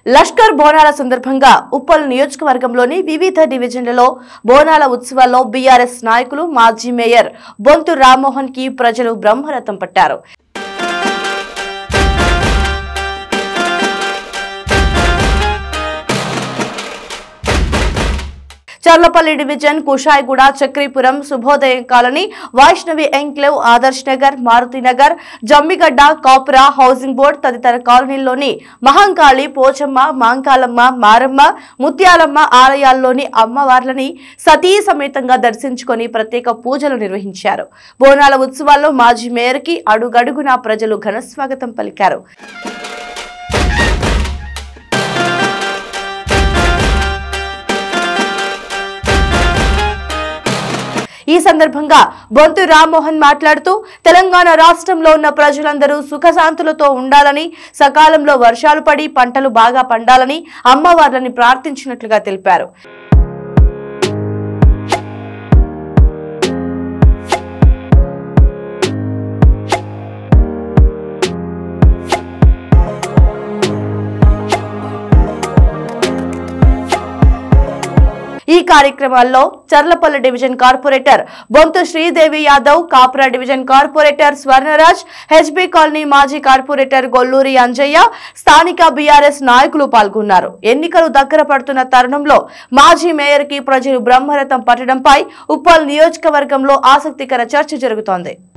లష్కర్ బోనాల సందర్భంగా ఉప్పల్ నియోజకవర్గంలోని వివిధ డివిజన్లలో బోనాల ఉత్సవాల్లో బీఆర్ఎస్ నాయకులు మాజీ మేయర్ బొంతు రామ్మోహన్ కి ప్రజలు బ్రహ్మరథం పట్టారు Cherlapalli division Kushaiguda Chakripuram Subhodayam colony Vaishnavi enclave Adarsh Nagar Maruthi Nagar Jammigadda Kapra housing board తదితర కాలనీల్లోని మహంకాళి పోచమ్మ మాంకాలమ్మ మారమ్మ ముత్యాలమ్మ ఆలయాల్లోని అమ్మవార్లని సతీ సమేతంగా దర్శించుకొని ప్రత్యేక పూజలు నిర్వహించారు బోనాల ఉత్సవాల్లో మాజీ మేయర్కి అడుగడుగునా ప్రజలు ఘన స్వాగతం పలికారు ఈ సందర్భంగా బొంతు రామ్మోహన్ మాట్లాడుతూ తెలంగాణ రాష్ట్రంలో ఉన్న ప్రజలందరూ సుఖశాంతులతో ఉండాలని సకాలంలో వర్షాలు పడి పంటలు బాగా పండాలని అమ్మవార్లని ప్రార్థించినట్లుగా తెలిపారు ఈ కార్యక్రమాల్లో Cherlapally division corporator Bonthu Sridevi Yadav Kapra division corporator Swarnaraj HB colony మాజీ కార్పొరేటర్ గొల్లూరి అంజయ్య స్థానిక బీఆర్ఎస్ నాయకులు పాల్గొన్నారు ఎన్నికలు దగ్గర పడుతున్న తరుణంలో మాజీ మేయర్ కి ప్రజలు బ్రహ్మరథం పట్టడంపై ఉప్పల్ నియోజకవర్గంలో ఆసక్తికర చర్చ జరుగుతోంది